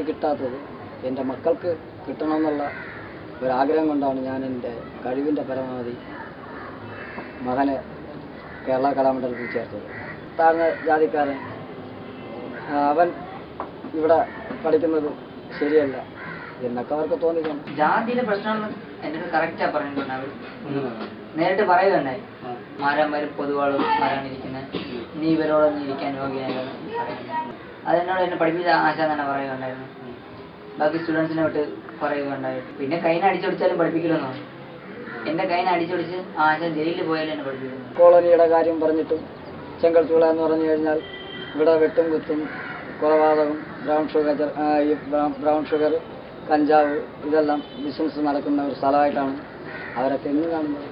കിട്ടാത്തത് എൻ്റെ മക്കൾക്ക് കിട്ടണമെന്നുള്ള ഒരാഗ്രഹം കൊണ്ടാണ് ഞാൻ എൻ്റെ കഴിവിൻ്റെ പരമാവധി മകനെ കേരള കലാമണ്ഡലത്തിൽ ചേർത്തത് താഴ്ന്ന ജാതിക്കാരൻ ആ, അവൻ ഇവിടെ പഠിക്കുന്നത് ശരിയല്ല എന്നൊക്കെ അവർക്ക് തോന്നിക്കണം ജാതിയിലെ പ്രശ്നമൊന്നും എൻ്റെ അടുത്ത് കറക്റ്റാ പറഞ്ഞിട്ടുണ്ട് അവർ നേരിട്ട് പറയുകയുണ്ടായി മാരാന്മാർ പൊതുവാള് മാരാണിരിക്കുന്നത് നീ ഇവരോടൊന്നും ഇരിക്കാൻ യോഗ്യനല്ലെന്ന് പറയുന്നുണ്ട് അതെന്നോട് എന്നെ പഠിപ്പിച്ച ആശാൻ തന്നെ പറയുകയുണ്ടായിരുന്നു ബാക്കി സ്റ്റുഡൻസിനെ വിട്ട് പറയുകയുണ്ടായി പിന്നെ കൈനെ അടിച്ചൊടിച്ചാലും പഠിപ്പിക്കില്ലെന്നോ എൻ്റെ കൈനെ അടിച്ചൊടിച്ച് ആശാൻ ജയിലിൽ പോയാലും എന്നെ പഠിപ്പിക്കുന്നു കോളനിയുടെ കാര്യം പറഞ്ഞിട്ടും ചെങ്കൽച്ചുള എന്ന് പറഞ്ഞു കഴിഞ്ഞാൽ ഇവിടെ വെട്ടും കുത്തും കൊലപാതകം ബ്രൗൺ ഷുഗർ ചെ- ആ, ഈ ബ്രൗ- ബ്രൗൺ ഷുഗർ കഞ്ചാവ് ഇതെല്ലാം ബിസിനസ് നടക്കുന്ന ഒരു സ്ഥലമായിട്ടാണ് അവരൊക്കെ ഇന്ന് കാണുന്നത്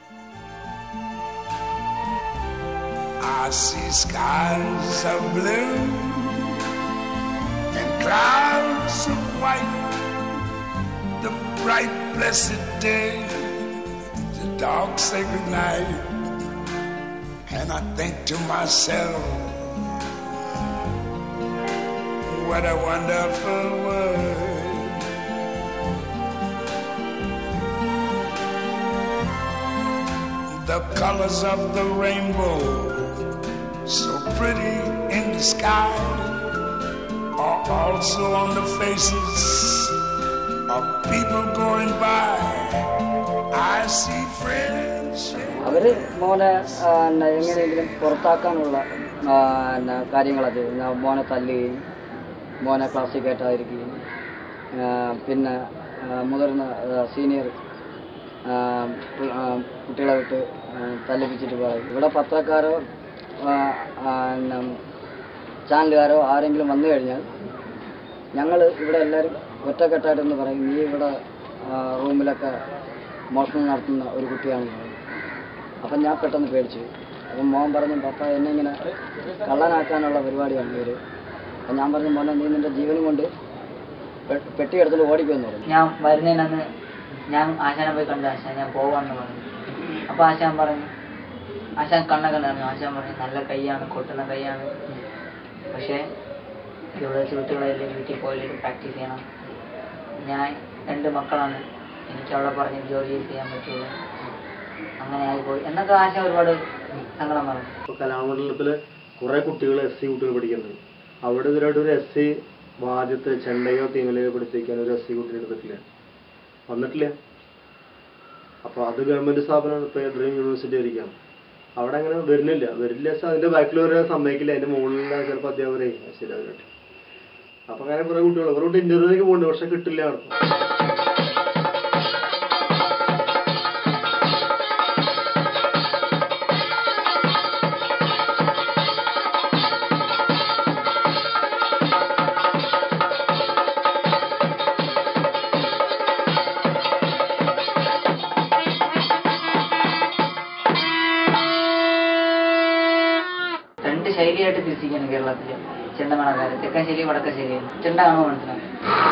I see skies of blue and clouds of white. The bright, blessed day, the dark, sacred night. And I think to myself, what a wonderful world. The colors of the rainbow, so pretty in the sky, are also on the faces of people going by. I see friends. അവർ മോനെ ആ, പിന്നെ എങ്ങനെയെങ്കിലും പുറത്താക്കാനുള്ള ആ, പിന്നെ കാര്യങ്ങളൊക്കെ ചെയ്യുന്നു. മോനെ തല്ലുകയും മോനെ ക്ലാസ്സിൽ കയറ്റാതിരിക്കുകയും ആ, പിന്നെ ആ, മുതിർന്ന സീനിയർ കുട്ടികളെ വിട്ട് ആ, തല്ലിപ്പിച്ചിട്ട് പറയും ഇവിടെ പത്രക്കാരോ ആ, ആ, പിന്നെ ചാനലുകാരോ ആരെങ്കിലും വന്നു കഴിഞ്ഞാൽ ഞങ്ങൾ ഇവിടെ എല്ലാവരും ഒറ്റക്കെട്ടായിട്ടെന്ന് പറയും നീ ഇവിടെ ആ, റൂമിലൊക്കെ മോഷണം നടത്തുന്ന ഒരു കുട്ടിയാണെന്ന് പറയും അപ്പം ഞാൻ പെട്ടെന്ന് പേടിച്ചു അപ്പം മോൻ പറഞ്ഞു പപ്പ എന്നെ ഇങ്ങനെ കള്ളനാക്കാനുള്ള പരിപാടിയാണ് ഇവർ അപ്പം ഞാൻ പറഞ്ഞു മോനെ നീ നിൻ്റെ ജീവനും കൊണ്ട് പെ- പെട്ടി എടുത്തിട്ട് ഓടിക്കുമെന്ന് പറഞ്ഞു ഞാൻ വരുന്നതിനന്ന് ഞാൻ ആശാനെ പോയി കണ്ട ആശാൻ ഞാൻ പോവാന്ന് പറഞ്ഞു അപ്പൊ ആശാൻ പറഞ്ഞു ആശാൻ കണ്ണൊക്കെ നിറഞ്ഞു ആശാൻ പറഞ്ഞു നല്ല കൈയാണ് കൊട്ടുന്ന കൈയാണ് പക്ഷേ ഇവിടെ വെച്ച് കുട്ടികളെല്ലാം വീട്ടിൽ പോയിട്ട് പ്രാക്ടീസ് ചെയ്യണം ഞാൻ രണ്ട് മക്കളാണ് എനിക്ക് അവിടെ പറഞ്ഞ് ജോലി ചെയ്യാൻ പറ്റുള്ളൂ അങ്ങനെ ആയിപ്പോയി എന്നൊക്കെ ആശ ഒരുപാട് സങ്കടം പറഞ്ഞു ഇപ്പോൾ കലാമണ്ഡലത്തില് കുറെ കുട്ടികൾ എസ് സി കുട്ടികൾ പഠിക്കുന്നുണ്ട് അവിടെ ഇതിലായിട്ട് ഒരു എസ് സി വാദ്യത്തെ ചെണ്ടയോ തീമലയോ പഠിപ്പിക്കാൻ ഒരു എസ് സി കുട്ടിയെ എടുത്തിട്ടില്ല വന്നിട്ടില്ല അപ്പോൾ അത് ഗവൺമെന്റ് സ്ഥാപനമാണ് ഇപ്പോൾ ഡ്രീം യൂണിവേഴ്സിറ്റി ആയിരിക്കാം അവിടെ അങ്ങനെ വരുന്നില്ല വരില്ല വെച്ചാൽ അതിന്റെ ബാക്കിൽ വരാൻ സമ്മതിക്കില്ല അതിന്റെ മുകളിലുള്ള ചിലപ്പോൾ അധ്യാപകരെ ശരിയാവില്ല അപ്പൊ അങ്ങനെ കുറെ കുട്ടികൾ അവരോട് ഇന്റർവ്യൂലേക്ക് പോകുന്നുണ്ട് പക്ഷെ കിട്ടില്ല അവർക്ക് രണ്ട് ശൈലിയായിട്ട് തിരിച്ചിരിക്കുകയാണ് കേരളത്തില് ചെണ്ടമേളക്കാര് തെക്കൻ ശൈലി വടക്കൻ ശൈലി ചെണ്ട കാണുമ്പോൾ മനസ്സിലാവും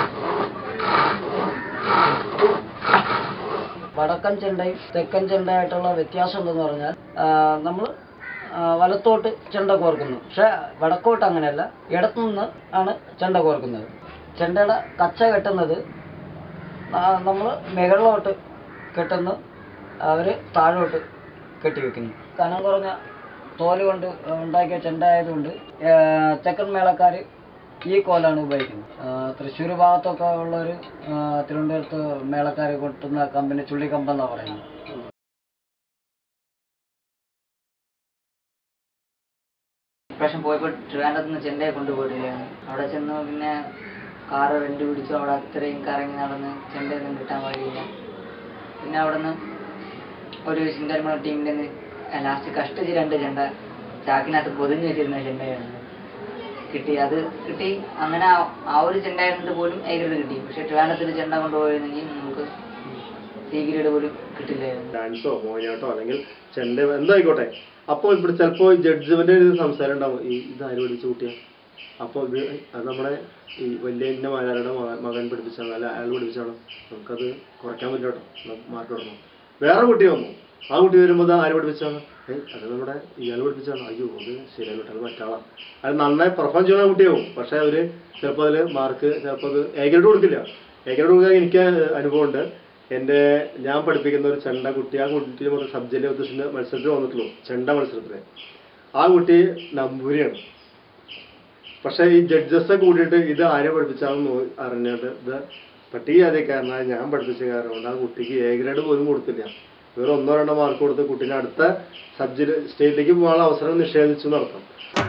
വടക്കൻ ചെണ്ടയും തെക്കൻ ചെണ്ടയായിട്ടുള്ള വ്യത്യാസം എന്തെന്ന് പറഞ്ഞാൽ നമ്മൾ വലത്തോട്ട് ചെണ്ട കോർക്കുന്നു പക്ഷെ വടക്കോട്ട് അങ്ങനെയല്ല ഇടത്തുനിന്ന് ആണ് ചെണ്ട കോർക്കുന്നത് ചെണ്ടയുടെ കച്ച കെട്ടുന്നത് നമ്മൾ മുകളിലോട്ട് കെട്ടുന്നു അവർ താഴോട്ട് കെട്ടിവെക്കുന്നു കനം കുറഞ്ഞ തോല് കൊണ്ട് ഉണ്ടാക്കിയ ചെണ്ട ആയതുകൊണ്ട് ആ, തെക്കൻ മേളക്കാർ ഈ കോലാണ് ഉപയോഗിക്കുന്നത് ആ, തൃശ്ശൂർ ഭാഗത്തൊക്കെ ഉള്ളൊരു ആ, തിരുവനന്തപുരത്ത് മേളക്കാർ കൊട്ടുന്ന കമ്പനി ചുള്ളിക്കമ്പ് എന്നാണ് പറയുന്നത് ഇപ്രാവശ്യം പോയപ്പോൾ ട്രിവാൻഡ്രത്ത് നിന്ന് ചെണ്ടയെ കൊണ്ടുപോയിട്ടില്ലായിരുന്നു അവിടെ ചെന്ന് പിന്നെ കാറ് റെന്റ് പിടിച്ചു അവിടെ അത്രയും കറങ്ങി നടന്ന് ചെണ്ടയൊന്നും കിട്ടാൻ വഴിയില്ല പിന്നെ അവിടെ നിന്ന് ഒരു സിംഗർമണ ടീമിൻ്റെ ലാസ്റ്റ് കഷ്ടിച്ച് രണ്ട് ചെണ്ട ചാക്കിനകത്ത് പൊതിഞ്ഞ് വെച്ചിരുന്ന ചെണ്ടയാണ് കിട്ടി അത് കിട്ടി അങ്ങനെ ആ- ആ ഒരു ചെണ്ട ആയതുകൊണ്ട് പോലും എ ഗ്രേഡ് കിട്ടി പക്ഷെ ട്രിവാൻഡ്രത്തിൽ ചെണ്ട കൊണ്ടുപോയിരുന്നെങ്കിൽ നമുക്ക് സി ഗ്രേഡ് പോലും കിട്ടില്ലായിരുന്നു ഡാൻസോ മോഹിനിയാട്ടോ അല്ലെങ്കിൽ ചെണ്ട എന്തായിക്കോട്ടെ അപ്പോൾ ഇവിടെ ചിലപ്പോൾ ജഡ്ജ്മെന്റ് ഒരു സംസാരം ഉണ്ടാവും ഈ ഇത് ആര് പഠിച്ചു കൂട്ടിയ അപ്പോൾ ഇത് അത് നമ്മുടെ ഈ വലിയ ഇന്ന മാലാരുടെ മകൻ പഠിപ്പിച്ചാണ് അല്ല അയാൾ പഠിപ്പിച്ചാണ് നമുക്കത് കുറയ്ക്കാൻ പറ്റില്ല കേട്ടോ മാർക്ക് കൊടുക്കണം വേറെ കുട്ടി വന്നു ആ കുട്ടി വരുമ്പോൾ ഇത് ആര് പഠിപ്പിച്ചാണ് ഏയ് അത് നമ്മുടെ ഇയാൾ പഠിപ്പിച്ചാണ് അയ്യോ അത് ശരിയല്ല കേട്ടോ, അത് മറ്റാളാണ് അത് നന്നായി പെർഫോം ചെയ്യുന്ന കുട്ടിയാവും പക്ഷെ അവര് ചിലപ്പോൾ അതിൽ മാർക്ക് ചിലപ്പോൾ അത് എ ഗ്രേഡ് കൊടുക്കില്ല എ ഗ്രേഡ് കൊടുക്കാൻ എനിക്ക് അനുഭവമുണ്ട് എൻ്റെ ഞാൻ പഠിപ്പിക്കുന്ന ഒരു ചെണ്ട കുട്ടി ആ കുട്ടി മൊത്തം സബ് ജില്ലാ ഉദ്ദേശിച്ച മത്സരത്തിൽ വന്നിട്ടുള്ളൂ ചെണ്ട മത്സരത്തിന് ആ കുട്ടി നമ്പൂരിയാണ് പക്ഷെ ഈ ജഡ്ജസ് കൂടിയിട്ട് ഇത് ആരെ പഠിപ്പിച്ചാണെന്ന് നോ- അറിഞ്ഞിട്ട് ഇത് പട്ടികജാതിക്കാരനായ ഞാൻ പഠിപ്പിച്ച കാരണം കൊണ്ട് ആ കുട്ടിക്ക് എ ഗ്രേഡ് പോലും കൊടുത്തില്ല വേറെ ഒന്നോ രണ്ടോ മാർക്ക് കൊടുത്ത് കുട്ടീനെ അടുത്ത സബ് ജില്ല സ്റ്റേറ്റിലേക്ക് പോകാനുള്ള അവസരം നിഷേധിച്ചു നടത്താം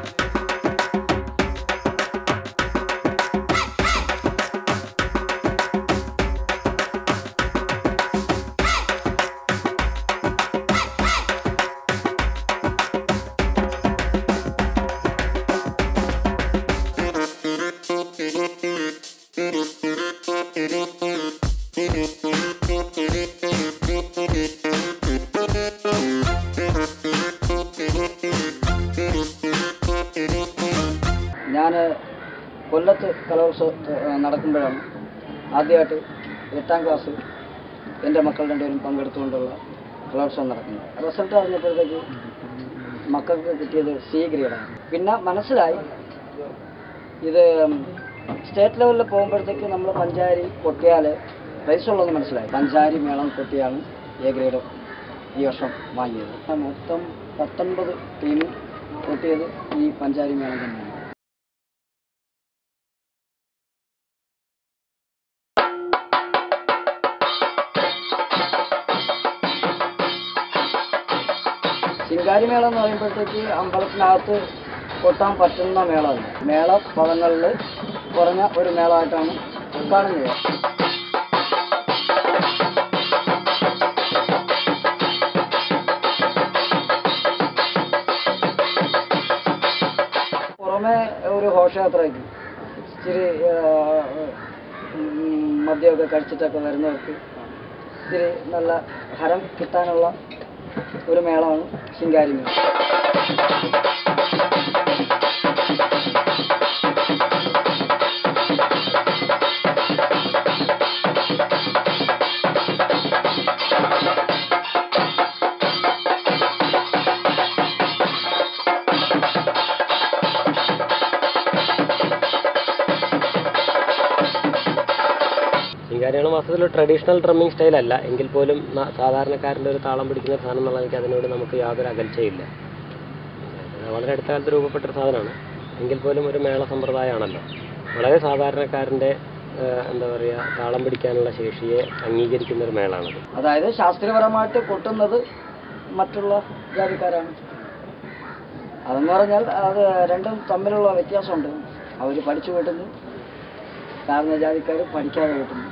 ഞാൻ കൊല്ലത്ത് കലോത്സവം ഏഹ്, നടക്കുമ്പോഴാണ് ആദ്യമായിട്ട് എട്ടാം ക്ലാസ് എൻ്റെ മക്കൾ രണ്ടുപേരും പങ്കെടുത്തുകൊണ്ടുള്ള കലോത്സവം നടക്കുന്നത് റിസൾട്ട് അറിഞ്ഞപ്പോഴത്തേക്ക് മക്കൾക്ക് കിട്ടിയത് സി ഗ്രേഡാണ് പിന്നെ മനസ്സിലായി ഇത് സ്റ്റേറ്റ് ലെവലിൽ പോകുമ്പോഴത്തേക്ക് നമ്മൾ പഞ്ചാരി കൊട്ടിയാൽ പ്രൈസ് ഉള്ളതെന്ന് മനസ്സിലായി പഞ്ചാരി മേളം കൊട്ടിയാണ് എ ഗ്രേഡ് ഈ വർഷം വാങ്ങിയത് മൊത്തം പത്തൊൻപത് ടീമും കൊട്ടിയത് ഈ പഞ്ചാരി മേളം തന്നെയാണ് ശിങ്കാരി മേളം എന്ന് പറയുമ്പോഴത്തേക്ക് അമ്പലത്തിനകത്ത് കൊട്ടാൻ പറ്റുന്ന മേളമല്ല മേള പദങ്ങളിൽ കുറഞ്ഞ ഒരു മേളമായിട്ടാണ് കാണുന്നത് പുറമെ ഒരു ഘോഷയാത്രയ്ക്ക് ഇച്ചിരി ആ, ഉം, മദ്യമൊക്കെ കഴിച്ചിട്ടൊക്കെ വരുന്നവർക്ക് ഇച്ചിരി നല്ല ഹരം കിട്ടാനുള്ള ഒരു മേളമാണ് ശിങ്കാരി മേളം ശിങ്കാരിയാണ് വാസ്തവത്തിൽ ഒരു ട്രഡീഷണൽ ഡ്രമ്മിങ് സ്റ്റൈൽ അല്ല എങ്കിൽ പോലും ന- സാധാരണക്കാരൻ്റെ ഒരു താളം പിടിക്കുന്ന ഒരു സാധനം എന്നുള്ള എനിക്ക് അതിനോട് നമുക്ക് യാതൊരു അകൽച്ചയില്ല ഇത് വളരെ അടുത്ത കാലത്ത് രൂപപ്പെട്ട ഒരു സാധനമാണ് എങ്കിൽ പോലും ഒരു മേള സമ്പ്രദായമാണല്ലോ വളരെ സാധാരണക്കാരൻ്റെ ഏഹ്, എന്താ പറയുക താളം പിടിക്കാനുള്ള ശേഷിയെ അംഗീകരിക്കുന്ന ഒരു മേളാണത് അതായത് ശാസ്ത്രീയപരമായിട്ട് കൊട്ടുന്നത് മറ്റുള്ള ജാതിക്കാരാണ് അതെന്ന് പറഞ്ഞാൽ അത് രണ്ടും തമ്മിലുള്ള വ്യത്യാസമുണ്ട് അവർ പഠിച്ചു കിട്ടുന്നു താഴ്ന്ന ജാതിക്കാർ പഠിക്കാതെ കിട്ടുന്നു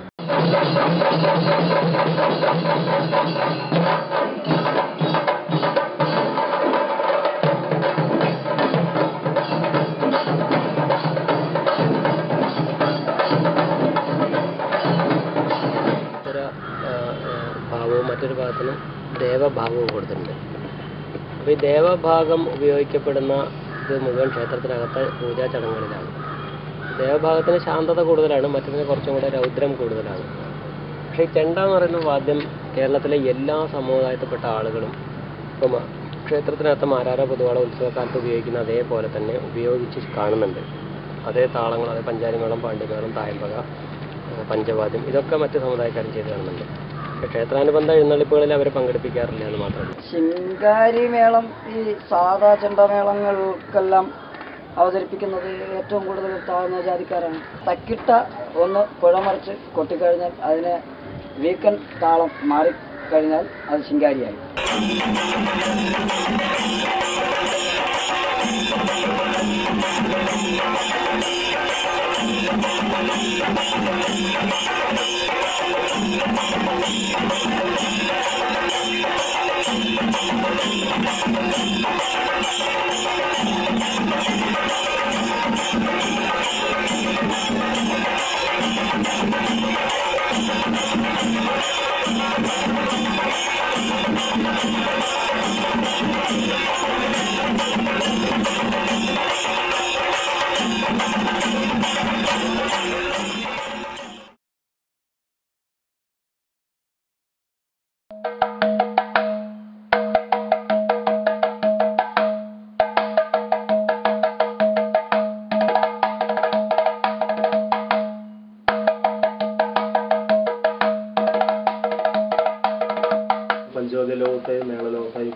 ഒരു ആ, ആ, ഭാവവും മറ്റൊരു ഭാഗത്തിന് ദേവഭാവവും കൊടുത്തിട്ടുണ്ട് അപ്പോൾ ഈ ദേവഭാഗം ഉപയോഗിക്കപ്പെടുന്ന ഇത് മുഴുവൻ ക്ഷേത്രത്തിനകത്തെ പൂജാ ചടങ്ങുകളിലാണ് ദേവഭാഗത്തിന് ശാന്തത കൂടുതലാണ് മറ്റതിന് കുറച്ചും കൂടെ രൗദ്രം കൂടുതലാണ് പക്ഷേ ഈ ചെണ്ട എന്ന് പറയുന്ന വാദ്യം കേരളത്തിലെ എല്ലാ സമുദായത്തിൽപ്പെട്ട ആളുകളും ഇപ്പം ക്ഷേത്രത്തിനകത്ത് മാരാര പൊതുവാള ഉത്സവകാലത്ത് ഉപയോഗിക്കുന്ന അതേപോലെ തന്നെ ഉപയോഗിച്ച് കാണുന്നുണ്ട് അതേ താളങ്ങൾ അതേ പഞ്ചാരിമേളം പാണ്ഡ്യമേളം തായമ്പക ഏഹ് പഞ്ചവാദ്യം ഇതൊക്കെ മറ്റ് സമുദായക്കാരും ചെയ്ത് കാണുന്നുണ്ട് പക്ഷേ ക്ഷേത്രാനുബന്ധ എഴുന്നള്ളിപ്പുകളിൽ അവർ പങ്കെടുപ്പിക്കാറില്ല എന്ന് മാത്രമേ ശിങ്കാരി മേളം ഈ സാധാ ചെണ്ടമേളങ്ങൾക്കെല്ലാം അവതരിപ്പിക്കുന്നത് ഏറ്റവും കൂടുതൽ താഴ്ന്ന ജാതിക്കാരാണ് തക്കിട്ട ഒന്ന് കുഴമറിച്ച് കൊട്ടിക്കഴിഞ്ഞാൽ അതിനെ വീക്കൻ താളം മാറിക്കഴിഞ്ഞാൽ അത് ശിങ്കാരിയായി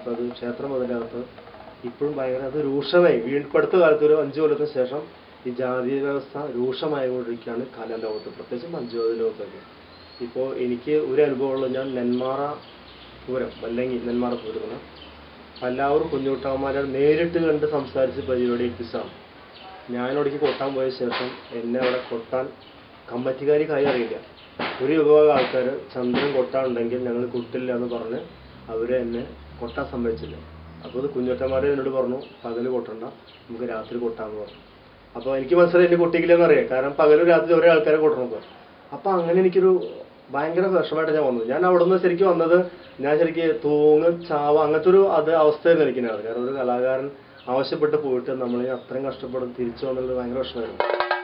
അപ്പോൾ അത് ക്ഷേത്രം അതിനകത്ത് ഇപ്പോഴും ഭയങ്കര അത് രൂക്ഷമായി വീണ്ടും ഇപ്പം അടുത്ത കാലത്ത് ഒരു അഞ്ച് കൊല്ലത്തിന് ശേഷം ഈ ജാതി വ്യവസ്ഥ രൂക്ഷമായിക്കൊണ്ടിരിക്കുകയാണ് കലാലോകത്ത് പ്രത്യേകിച്ച് മഞ്ജുവാതി ലോകത്തൊക്കെ ഇപ്പോൾ എനിക്ക് ഒരു അനുഭവമുള്ള ഞാൻ നെന്മാറ പൂരം അല്ലെങ്കിൽ നെന്മാറ പൂരത്തിന് എല്ലാവരും കുഞ്ഞുകുട്ടന്മാരെ നേരിട്ട് കണ്ട് സംസാരിച്ച് പരിപാടി ഏൽപ്പിച്ചാണ് ഞാൻ അവിടേക്ക് കൊട്ടാൻ പോയ ശേഷം എന്നെ അവിടെ കൊട്ടാൻ കമ്മറ്റിക്കാരി കാര്യം അറിയില്ല ഒരു വിഭാഗം ആൾക്കാർ ചന്ദ്രൻ കൊട്ടാനുണ്ടെങ്കിൽ ഞങ്ങൾ കൊട്ടില്ല എന്ന് പറഞ്ഞ് അവർ എന്നെ കൊട്ടാൻ സമ്മതിച്ചില്ല അപ്പോൾ അത് കുഞ്ഞുട്ടന്മാരെ എന്നോട് പറഞ്ഞു പകല് കൊട്ടണ്ട നമുക്ക് രാത്രി കൊട്ടാന്ന് പറഞ്ഞു അപ്പോൾ എനിക്ക് മനസ്സിലായി എന്നെ കൊട്ടിക്കില്ലെന്ന് അറിയാം കാരണം പകലും രാത്രി ഒരേ ആൾക്കാരെ കൊട്ടണം അപ്പോൾ അങ്ങനെ എനിക്കൊരു ഭയങ്കര വിഷമമായിട്ട് ഞാൻ വന്നത് ഞാൻ അവിടെ നിന്ന് ശരിക്കും വന്നത് ഞാൻ ശരിക്കും തൂങ്ങ് ചാവ അങ്ങനത്തെ ഒരു അത് അവസ്ഥയായിരുന്നു എനിക്ക് ഉണ്ടായത് കാരണം ഒരു കലാകാരൻ ആവശ്യപ്പെട്ട് പോയിട്ട് നമ്മൾ അത്രയും കഷ്ടപ്പെടും തിരിച്ചു വന്നുള്ളത് ഭയങ്കര വിഷമമായിരുന്നു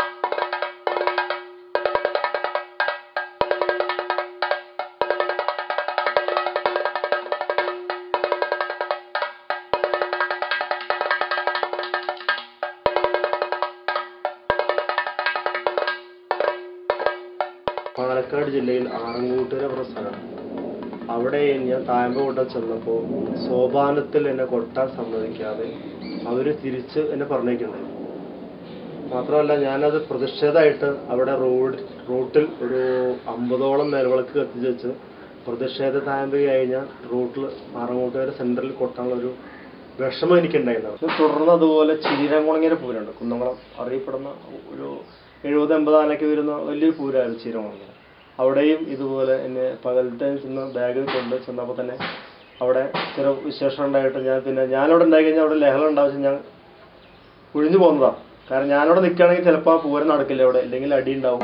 പാലക്കാട് ജില്ലയിൽ ആറങ്ങൂട്ടുകര പറഞ്ഞ സ്ഥലം അവിടെ ഞാൻ തായമ്പ കൊട്ടാൻ ചെന്നപ്പോൾ സോപാനത്തിൽ എന്നെ കൊട്ടാൻ സമ്മതിക്കാതെ അവർ തിരിച്ച് എന്നെ പറഞ്ഞേക്കുണ്ടായി മാത്രമല്ല ഞാനത് പ്രതിഷേധമായിട്ട് അവിടെ റോഡ് റൂട്ടിൽ ഒരു അമ്പതോളം നിലവിളക്ക് കത്തിച്ച് വെച്ച് പ്രതിഷേധ തായമ്പയായി ഞാൻ റൂട്ടിൽ ആറങ്ങോട്ടുകാരെ സെൻറ്ററിൽ കൊട്ടാനുള്ള ഒരു വിഷമം എനിക്കുണ്ടായിരുന്നു തുടർന്ന് അതുപോലെ ചിരിരംകുളങ്ങര പൂരമുണ്ട് കുന്നംകുളം അറിയപ്പെടുന്ന ഒരു എഴുപത് എൺപത് ആനൊക്കെ വരുന്ന വലിയൊരു പൂരമായിരുന്നു ചിരിരംകുളങ്ങര അവിടെയും ഇതുപോലെ എന്നെ പകലത്തെ ചെന്ന് ബാഗ് കൊണ്ട് ചെന്നപ്പോൾ തന്നെ അവിടെ ചില വിശേഷം ഉണ്ടായിട്ട് ഞാൻ പിന്നെ ഞാനവിടെ ഉണ്ടായി കഴിഞ്ഞാൽ അവിടെ ലഹളം ഉണ്ടാവശ്യം ഞാൻ ഒഴിഞ്ഞു പോകുന്നതാണ് കാരണം ഞാനവിടെ നിൽക്കുകയാണെങ്കിൽ ചിലപ്പോൾ ആ പൂരം നടക്കില്ല അവിടെ അല്ലെങ്കിൽ അടി ഉണ്ടാവും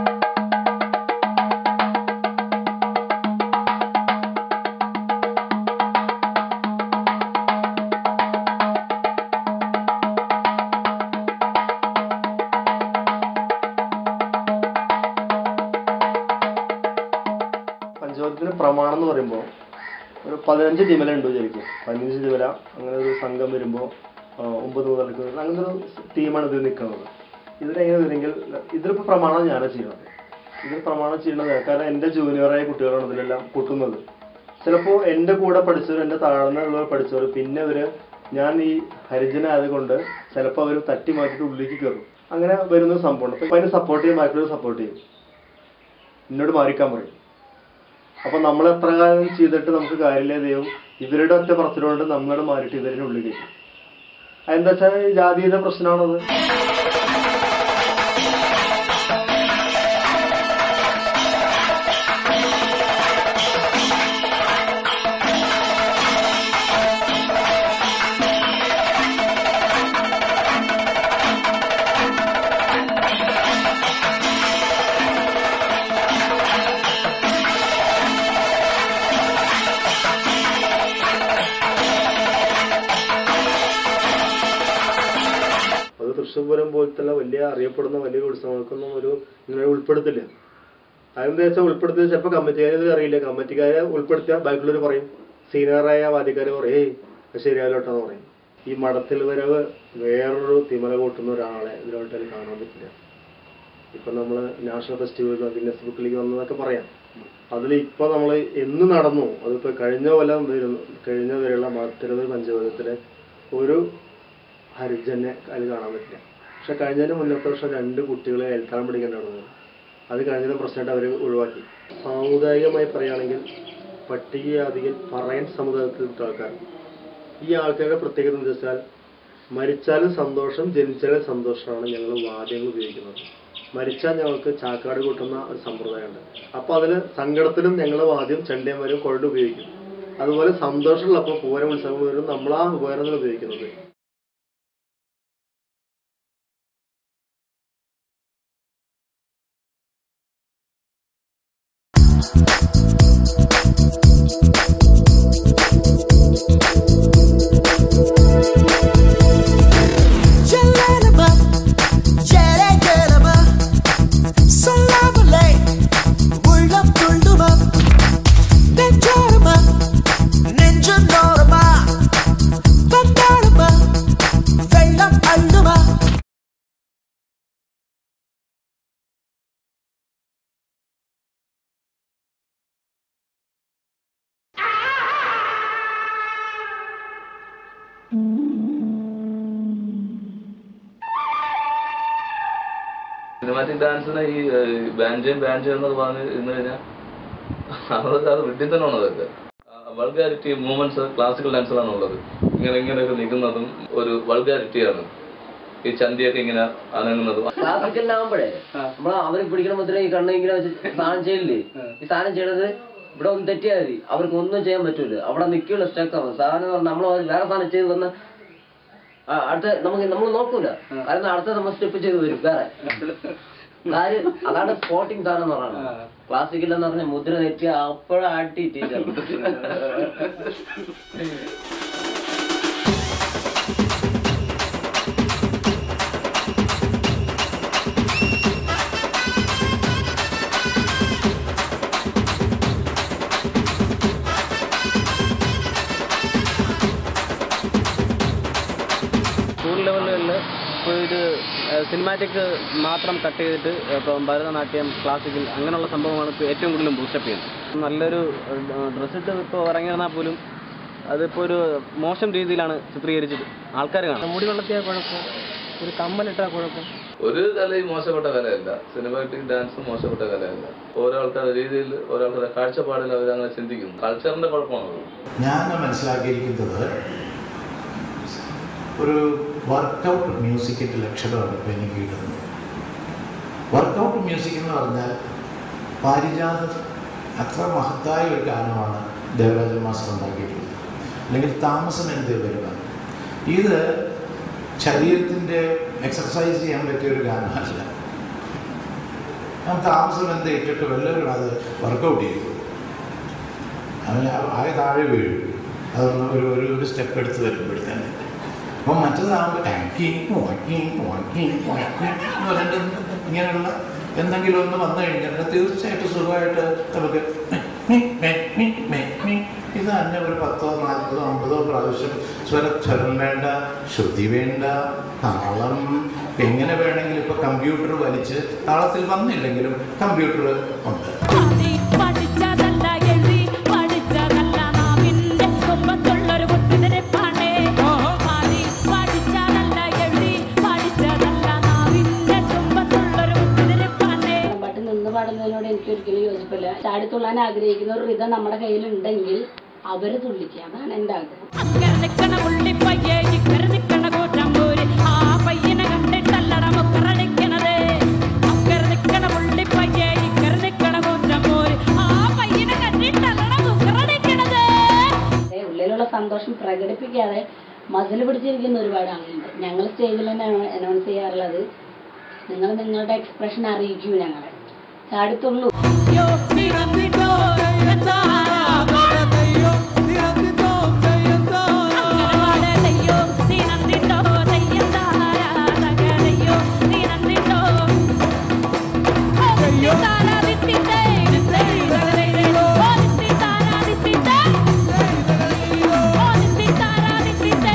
പഞ്ചവാദ്യത്തിന് പ്രമാണം എന്ന് പറയുമ്പോൾ ഒരു പതിനഞ്ച് തിമല ഉണ്ട് വിചാരിക്കും പതിനഞ്ച് തിമല അങ്ങനെ ഒരു സംഘം വരുമ്പോൾ ഒമ്പത് മുതൽക്ക് അങ്ങനത്തെ ഒരു ടീമാണ് ഇതിൽ നിൽക്കുന്നത് ഇതിലെങ്ങനെ വരുമെങ്കിൽ ഇതിലിപ്പോൾ പ്രമാണം ഞാനാണ് ചെയ്യുന്നത് ഇതിൽ പ്രമാണം ചെയ്യുന്നത് കാരണം എൻ്റെ ജൂനിയറായ കുട്ടികളാണ് ഇതിലെല്ലാം കൂട്ടുന്നത് ചിലപ്പോൾ എൻ്റെ കൂടെ പഠിച്ചവർ എൻ്റെ താഴ്ന്നുള്ളവർ പഠിച്ചവർ പിന്നെ അവർ ഞാൻ ഈ ഹരിജനായതുകൊണ്ട് ചിലപ്പോൾ അവർ തട്ടി മാറ്റിയിട്ട് ഉള്ളിലേക്ക് കയറും അങ്ങനെ വരുന്ന ഒരു സംഭവമാണ് അപ്പോൾ അതിനെ സപ്പോർട്ട് ചെയ്യും ബാക്കിയുള്ളവർ സപ്പോർട്ട് ചെയ്യും എന്നോട് മാറിക്കാൻ പറയും അപ്പൊ നമ്മൾ എത്ര കാലം ചെയ്തിട്ട് നമുക്ക് കാര്യമില്ല ദൈവം ഇവരുടെ ഒറ്റ പറച്ചിലുകൊണ്ട് നമ്മളോട് മാറിയിട്ട് ഇവരുടെ ഉള്ളിൽ കയറ്റും അതെന്താ വെച്ചാൽ ജാതിയുടെ പ്രശ്നമാണത് അത് തൃശ്ശൂർ പൂരം പോലത്തെ വലിയ അറിയപ്പെടുന്ന വലിയ ഉത്സവങ്ങൾക്കൊന്നും ഒരു ഇങ്ങനെ ഉൾപ്പെടുത്തില്ല അതെന്താ വെച്ചാൽ ഉൾപ്പെടുത്തിയത് ചിലപ്പോൾ കമ്മിറ്റിക്കാരെ ഇത് അറിയില്ല കമ്മിറ്റിക്കാരെ ഉൾപ്പെടുത്തിയാൽ ബാക്കിയുള്ളവർ പറയും സീനിയറായ വാദ്യക്കാർ പറയും ഏയ് അത് ശരിയാലോട്ടെന്ന് പറയും ഈ മഠത്തിൽ വരവ് വേറൊരു തിമല കൂട്ടുന്ന ഒരാളെ ഇതിലോട്ട് കാണാൻ പറ്റില്ല ഇപ്പൊ നമ്മൾ നാഷണൽ ഫെസ്റ്റിവൽ ഗിന്നസ് ബുക്കിലേക്ക് വന്നതൊക്കെ പറയാം അതിൽ ഇപ്പൊ നമ്മൾ എന്ന് നടന്നു അതിപ്പോ കഴിഞ്ഞ കൊല്ലം വരുന്ന കഴിഞ്ഞ വരെയുള്ള മത്തിരുന്നൂർ പഞ്ചവാദ്യത്തിലെ ഒരു ഹരിജനെ അതിൽ കാണാൻ പറ്റില്ല പക്ഷെ കഴിഞ്ഞതിന് മുന്നത്തെ വർഷം രണ്ട് കുട്ടികളെ എൽത്താൻ പിടിക്കേണ്ടതാണ് അത് കഴിഞ്ഞ പ്രശ്നമായിട്ട് അവർ ഒഴിവാക്കി സാമുദായികമായി പറയുകയാണെങ്കിൽ പട്ടികജാതിയിൽ പറയൻ സമുദായത്തിൽപ്പെട്ട ആൾക്കാർ ഈ ആൾക്കാരുടെ പ്രത്യേകത എന്ന് വെച്ചാൽ മരിച്ചാലും സന്തോഷം ജനിച്ചാലും സന്തോഷമാണ് ഞങ്ങൾ വാദ്യങ്ങൾ ഉപയോഗിക്കുന്നത് മരിച്ചാൽ ഞങ്ങൾക്ക് ചാക്കാട് കൂട്ടുന്ന ഒരു സമ്പ്രദായമുണ്ട് അപ്പോൾ അതിൽ സങ്കടത്തിലും ഞങ്ങൾ വാദ്യം ചെണ്ടയന്മാരും കൊഴട് ഉപയോഗിക്കും അതുപോലെ സന്തോഷമുള്ളപ്പോൾ പൂരം ഉത്സവങ്ങൾ വരും നമ്മൾ ആ ഉപകരണങ്ങൾ ഉപയോഗിക്കുന്നത് Jelenema, jeregelema, salamale, உள்ளம் துள்ளுமா, நெஞ்சோரமா, நெஞ்சம் நோரமா, வந்தாடுமா, வெள்ளம் அள்ளுமா. സിനിമാറ്റിക് ഡാൻസിന് ഈ ബാൻജയും ബാൻജയും എന്നൊക്കെ പറഞ്ഞ് ഇന്ന് കഴിഞ്ഞാൽ അതൊക്കെ അത് വിഡ്ഢിത്തനമാണ് അതൊക്കെ വൾഗാരിറ്റി മൂവ്മെന്റ്സ് ക്ലാസിക്കൽ ഡാൻസിലാണ് ഉള്ളത് ഇങ്ങനെ ഇങ്ങനെയൊക്കെ നിൽക്കുന്നതും ഒരു വൾഗാരിറ്റിയാണ് ഈ ചന്തിയൊക്കെ ഇങ്ങനെ അനങ്ങുന്നതും ക്ലാസിക്കലിനാകുമ്പോഴേ നമ്മൾ അവര് പിടിക്കണ മുദ്ര ഈ കണ്ണ് ഇങ്ങനെ വെച്ച് സാധനം ചെയ്യില്ലേ ഈ സാധനം ചെയ്യണത് ഇവിടെ ഒന്ന് തെറ്റിയാൽ മതി അവർക്ക് ഒന്നും ചെയ്യാൻ പറ്റൂല അവിടെ നിൽക്കുള്ള സ്റ്റക്ക് ആവും സാധനം നമ്മൾ വേറെ സാധനം ചെയ്ത് വന്ന് ആ, അടുത്ത നമുക്ക് നമ്മൾ നോക്കൂല കാരണം അടുത്ത നമ്മൾ സ്റ്റെപ്പ് ചെയ്ത് വരും വേറെ കാര്യം അതാണ് സ്പോട്ടിങ് സാധനം എന്ന് പറയുന്നത് ക്ലാസിക്കൽ എന്ന് പറഞ്ഞ മുദ്ര തെറ്റിയ അപ്പോഴും ആട്ടി ടീച്ചർ സ്കൂൾ ലെവലിൽ ഇപ്പോൾ ഇത് സിനിമാറ്റിക് മാത്രം കട്ട് ചെയ്തിട്ട് ഇപ്പം ഭരതനാട്യം ക്ലാസിക്കൽ അങ്ങനെയുള്ള സംഭവമാണ് ഇപ്പോൾ ഏറ്റവും കൂടുതലും ബൂസ്റ്റപ്പ് ചെയ്യുന്നത് നല്ലൊരു ഡ്രസ്സ് ഇട്ട് ഇപ്പോൾ ഇറങ്ങിയിരുന്നാൽ പോലും അതിപ്പോൾ ഒരു മോശം രീതിയിലാണ് ചിത്രീകരിച്ചത് ആൾക്കാർ കാണാം മുടി വളർത്തിയാൽ കുഴപ്പം ഒരു കമ്മലിട്ടാൽ കുഴപ്പം ഒരു കലയും മോശപ്പെട്ട കലയല്ല സിനിമാറ്റിക് ഡാൻസ് മോശപ്പെട്ട കലയല്ല ഓരോ ആൾക്കാരുടെ രീതിയിൽ ഓരോ ആൾക്കാരുടെ കാഴ്ചപ്പാടിൽ അവരങ്ങനെ ചിന്തിക്കുന്നു കൾച്ചറിന്റെ കുഴപ്പമാണ് ഞാൻ മനസ്സിലാക്കിയിരിക്കുന്നത് ഒരു വർക്കൗട്ട് മ്യൂസിക്കിൻ്റെ ലക്ഷണമാണ് ഇപ്പോൾ എനിക്ക് കിട്ടുന്നത് വർക്കൗട്ട് മ്യൂസിക് എന്ന് പറഞ്ഞാൽ പാരിജാതം അത്ര മഹത്തായ ഒരു ഗാനമാണ് ദേവരാജൻ മാസ്റ്റർ ഉണ്ടാക്കിയിട്ടുള്ളത് അല്ലെങ്കിൽ താമസം എന്ത് വരുക ഇത് ശരീരത്തിൻ്റെ എക്സർസൈസ് ചെയ്യാൻ പറ്റിയ ഒരു ഗാനമല്ല ഞാൻ താമസം എന്ത് ഇട്ടിട്ട് വല്ലവരും അത് വർക്കൗട്ട് ചെയ്തു അവന് ആകെ താഴെ വീഴും അതൊന്ന് ഒരു ഒരു ഒരു സ്റ്റെപ്പ് എടുത്ത് വരുമ്പോഴത്തേന് അപ്പം മറ്റേതാകുമ്പോൾ ടാക്കി വാക്കി വാക്കി വാക്കി എന്ന് പറഞ്ഞിട്ട് ഇങ്ങനെയുള്ള എന്തെങ്കിലും ഒന്ന് വന്നു കഴിഞ്ഞാൽ തീർച്ചയായിട്ടും സുഖമായിട്ട് നമുക്ക് മി, മെ, മി, മെ, മി. ഇത് തന്നെ ഒരു പത്തോ നാൽപ്പതോ അമ്പതോ പ്രാവശ്യം സ്വരസ്വരം വേണ്ട ശ്രുതി വേണ്ട താളം എങ്ങനെ വേണമെങ്കിലും ഇപ്പോൾ കമ്പ്യൂട്ടർ വലിച്ച് താളത്തിൽ വന്നില്ലെങ്കിലും കമ്പ്യൂട്ടർ ഉണ്ട് പഠിച്ചതല്ല എഴുതി പഠിച്ചതല്ല നാവിന്റെ കുമ്പത്തുള്ളൊരു കുത്തിതിരിപ്പാണേ പാടി പഠിച്ചതല്ല എഴുതി പഠിച്ചതല്ല നാവിന്റെ കുമ്പത്തുള്ളൊരു കുത്തിതിരിപ്പാണേ പാട്ട് നിന്ന് പാടുന്നതിനോട് എനിക്ക് ഒരിക്കലും യോജിപ്പില്ല ചാടി തുള്ളാൻ ആഗ്രഹിക്കുന്ന ഒരു റിതം നമ്മുടെ കയ്യിലുണ്ടെങ്കിൽ അവര് തുള്ളിക്കുക അതാണ് എൻ്റെ ആഗ്രഹം അക്കരെ നിക്കണ ഉള്ളിപ്പയ്യെ ഇക്കരെ നിക്കണ കൂറ്റമ്പൂര് ആ പയ്യനെ കണ്ടിട്ടല്ലട മുക്കറടിക്കണത് അക്കരെ നിക്കണ ഉള്ളിപ്പയ്യെ ഇക്കരെ നിക്കണ കൂറ്റമ്പൂര് ആ പയ്യനെ കണ്ടിട്ടല്ലട മുക്കറടിക്കണത് ഏ, ഉള്ളിലുള്ള സന്തോഷം പ്രകടിപ്പിക്കാതെ മസിൽ പിടിച്ചിരിക്കുന്ന ഒരുപാട് ആളുകളുണ്ട് ഞങ്ങൾ സ്റ്റേജിൽ തന്നെ അനൗൺസ് ചെയ്യാറുള്ളത് നിങ്ങൾ നിങ്ങളുടെ എക്സ്പ്രഷൻ അറിയിക്കൂ ഞങ്ങളെ ചാടിത്തുള്ളൂ യോ നിറന്നിട്ടോ അങ്ങനവാടതയ്യോ നീനന്നിട്ടോ തെയ്യത്താരാ തകരയ്യോ നീനന്നിട്ടോ താരാദിത്തിത്തേ തകരയ്യോ ഓദിത്തി താരാദിത്തിത്തേ ഓദിത്തി താരാദിത്തിത്തേ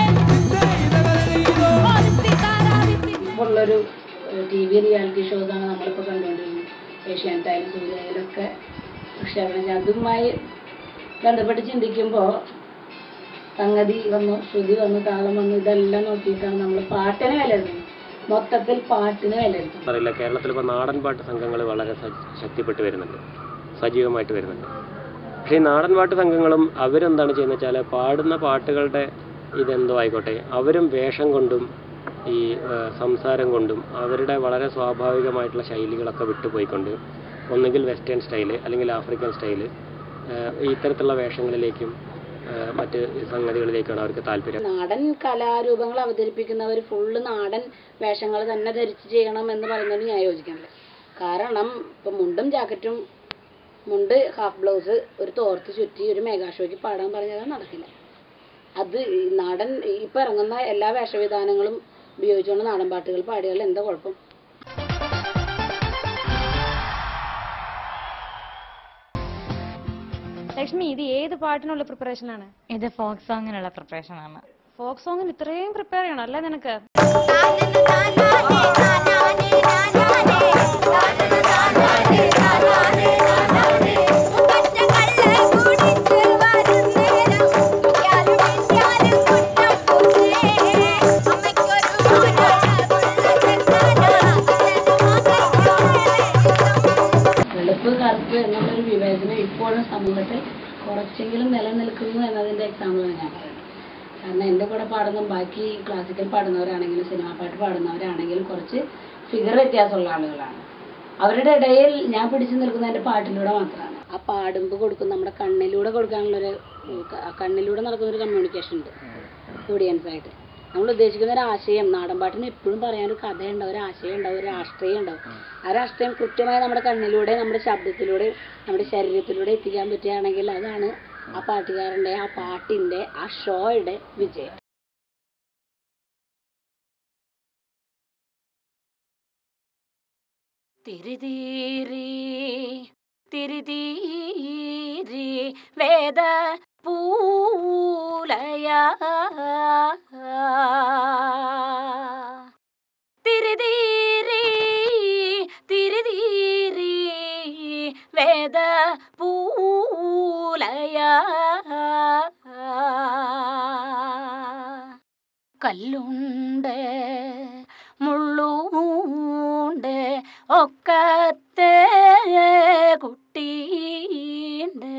ഓദിത്തി താരാദിത്തി ഉള്ളൊരു ടി വി റിയാലിറ്റി ഷോസാണ് നമ്മളിപ്പോൾ കണ്ടുകൊണ്ടിരിക്കുന്നത് ഏഷ്യാനെറ്റായാലും സൂര്യായാലും ഒക്കെ പ്രക്ഷേപണം ചെയ്യുന്നത്. അതുമായി ബന്ധപ്പെട്ട് ചിന്തിക്കുമ്പോൾ സംഗതി വന്നു ശ്രുതി വന്നു താളം വന്നു ഇതെല്ലാം നോക്കിയിട്ടാണ് നമ്മൾ പാട്ടിനെ വിലയിരുത്തുന്നത് മൊത്തത്തിൽ പാട്ടിനെ വിലയിരുത്തുന്നത് അറിയില്ല കേരളത്തിൽ ഇപ്പോൾ നാടൻ പാട്ട് സംഘങ്ങൾ വളരെ സജ് ശക്തിപ്പെട്ട് വരുന്നുണ്ട് സജീവമായിട്ട് വരുന്നുണ്ട് പക്ഷേ ഈ നാടൻ പാട്ട് സംഘങ്ങളും അവരെന്താണ് ചെയ്യുന്നത് വെച്ചാൽ പാടുന്ന പാട്ടുകളുടെ ഇതെന്തോ ആയിക്കോട്ടെ അവരും വേഷം കൊണ്ടും ഈ ആ, സംസാരം കൊണ്ടും അവരുടെ വളരെ സ്വാഭാവികമായിട്ടുള്ള ശൈലികളൊക്കെ വിട്ടുപോയിക്കൊണ്ട് ഒന്നുകിൽ വെസ്റ്റേൺ സ്റ്റൈല് അല്ലെങ്കിൽ ആഫ്രിക്കൻ സ്റ്റൈല് ഇത്തരത്തിലുള്ള വേഷങ്ങളിലേക്കും ആ, മറ്റ് സംഗതികളിലേക്കാണ് അവർക്ക് താല്പര്യം നാടൻ കലാരൂപങ്ങൾ അവതരിപ്പിക്കുന്നവർ ഫുള്ള് നാടൻ വേഷങ്ങൾ തന്നെ ധരിച്ച് ചെയ്യണം എന്ന് പറയുന്നതിന് ഞാൻ യോജിക്കുന്നില്ല കാരണം ഇപ്പം മുണ്ടും ജാക്കറ്റും മുണ്ട് ഹാഫ് ബ്ലൗസ് ഒരു തോർത്ത് ചുറ്റി ഒരു മെഗാഷോയ്ക്ക് പാടാൻ പറഞ്ഞാൽ നടക്കില്ല അത് ഈ നാടൻ ഇപ്പം ഇറങ്ങുന്ന എല്ലാ വേഷവിധാനങ്ങളും ഉപയോഗിച്ചുകൊണ്ട് നാടൻ പാട്ടുകൾ പാടിയാൽ എന്താ കുഴപ്പം ലക്ഷ്മി ഇത് ഏത് പാട്ടിനുള്ള പ്രിപ്പറേഷൻ ആണ് ഇത് ഫോക്ക് സോങ്ങിനുള്ള പ്രിപ്പറേഷൻ ആണ് ഫോക്ക് സോങ്ങിന് ഇത്രയും പ്രിപ്പയർ ചെയ്യണം അല്ലേ നിനക്ക് അമ്മയ്ക്കൊരു ഹിപ്പ് എന്നുള്ളൊരു വിവേചനം ഇപ്പോഴും സമൂഹത്തിൽ കുറച്ചെങ്കിലും നിലനിൽക്കുന്നു എന്നതിൻ്റെ എക്സാമ്പിളാണ് ഞാൻ പറയുന്നത് കാരണം എൻ്റെ കൂടെ പാടുന്ന ബാക്കി ക്ലാസിക്കൽ പാടുന്നവരാണെങ്കിലും സിനിമാ പാട്ട് പാടുന്നവരാണെങ്കിലും കുറച്ച് ഫിഗർ വ്യത്യാസമുള്ള ആളുകളാണ് അവരുടെ ഇടയിൽ ഞാൻ പിടിച്ചു നിൽക്കുന്ന എൻ്റെ പാട്ടിലൂടെ മാത്രമാണ് ആ പാടുമ്പോൾ കൊടുക്കുന്ന നമ്മുടെ കണ്ണിലൂടെ കൊടുക്കാനുള്ളൊരു ഉം, ക- കണ്ണിലൂടെ നടക്കുന്ന ഒരു കമ്മ്യൂണിക്കേഷൻ ഉണ്ട് ഓഡിയൻസ് ആയിട്ട് നമ്മൾ ഉദ്ദേശിക്കുന്ന ഒരു ആശയം നാടൻ പാട്ടിന് എപ്പോഴും പറയാനൊരു കഥയുണ്ടാവും ഒരു ആശയം ഉണ്ടാവും ഒരു രാഷ്ട്രീയം ഉണ്ടാവും ആ രാഷ്ട്രീയം കൃത്യമായി നമ്മുടെ കണ്ണിലൂടെ നമ്മുടെ ശബ്ദത്തിലൂടെ നമ്മുടെ ശരീരത്തിലൂടെ എത്തിക്കാൻ പറ്റുകയാണെങ്കിൽ അതാണ് ആ പാട്ടുകാരൻ്റെ ആ പാട്ടിൻ്റെ ആ ഷോയുടെ വിജയം തിരിതീരി തിരിതീരി വേദ പൂലയ തിരിതീരി തിരിതീരി വേദ പൂലയ കല്ലുണ്ട് മുള്ളുണ്ട് ഒക്കത്തെ കുട്ടീണ്ട്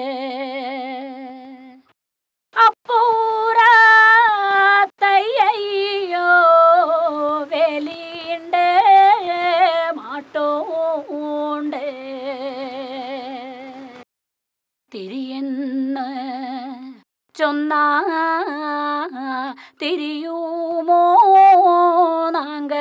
അപ്പൂറാത്തയ്യോ വെലിയുണ്ട് മാട്ടോണ്ട് തിരിയെന്ന് ചൊന്ന തിരിയുമോ നാങ്ക